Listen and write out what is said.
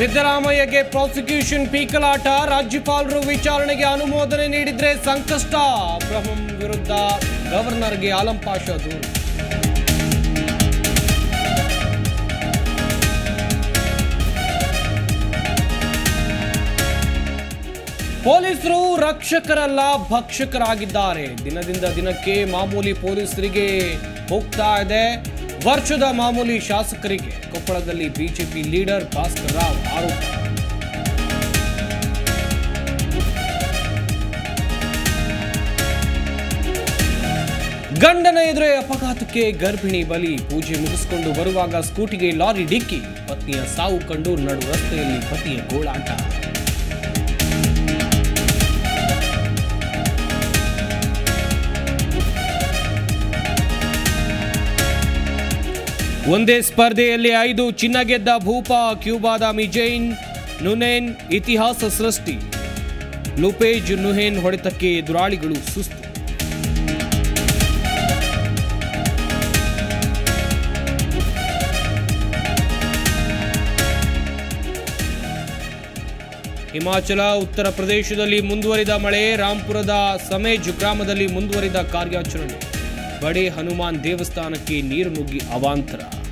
ಸಿದ್ದರಾಮಯ್ಯಗೆ prosecution ಪೀಕಲಾಟ ರಾಜ್ಯಪಾಲರು ವಿಚಾರಣೆಗೆ ಅನುಮೋದನೆ ನೀಡಿದ್ರೆ ಸಂಕಷ್ಟ ಅಬ್ರಹಂ ವಿರುದ್ಧ ಗವರ್ನರ್ಗೆ ಆಲಂ ಪಾಷಾ ದೂರು ಪೊಲೀಸರು ರಕ್ಷಕರಲ್ಲ ಭಕ್ಷಕರಾಗಿದ್ದಾರೆ ದಿನದಿಂದ ದಿನಕ್ಕೆ ಮಾಮೂಲಿ ಪೊಲೀಸರಿಗೆ ಹೋಗ್ತಾ ಇದೆ ವರ್ಷದ ಮಾಮೂಲಿ ಶಾಸಕರಿಗೆ ಕೊಪ್ಪಳದಲ್ಲಿ ಬಿಜೆಪಿ ಲೀಡರ್ ಭಾಸ್ಕರ್ ರಾವ್ ಆರೋಪ ಗಂಡನ ಎದುರೇ ಅಪಘಾತಕ್ಕೆ ಗರ್ಭಿಣಿ ಬಲಿ ಪೂಜೆ ಮುಗಿಸಿಕೊಂಡು ಬರುವಾಗ ಸ್ಕೂಟಿಗೆ ಲಾರಿ ಡಿಕ್ಕಿ ಪತ್ನಿಯ ಸಾವು ಕಂಡು ನಡು ರಸ್ತೆಯಲ್ಲಿ ಪತಿಯ ಗೋಳಾಟ ಒಂದೇ ಸ್ಪರ್ಧೆಯಲ್ಲಿ ಐದು ಚಿನ್ನ ಗೆದ್ದ ಭೂಪ ಕ್ಯೂಬಾದ ಮಿಜೈನ್ ನುನೇನ್ ಇತಿಹಾಸ ಸೃಷ್ಟಿ ಲುಪೇಜ್ ನುಹೇನ್ ಹೊಡೆತಕ್ಕೆ ಎದುರಾಳಿಗಳು ಸುಸ್ತು ಹಿಮಾಚಲ ಉತ್ತರ ಪ್ರದೇಶದಲ್ಲಿ ಮುಂದುವರಿದ ಮಳೆ ರಾಂಪುರದ ಸಮೇಜ್ ಗ್ರಾಮದಲ್ಲಿ ಮುಂದುವರಿದ ಕಾರ್ಯಾಚರಣೆ ಬಡೆ ಹನುಮಾನ್ ದೇವಸ್ಥಾನಕ್ಕೆ ನೀರು ನುಗ್ಗಿ ಅವಾಂತರ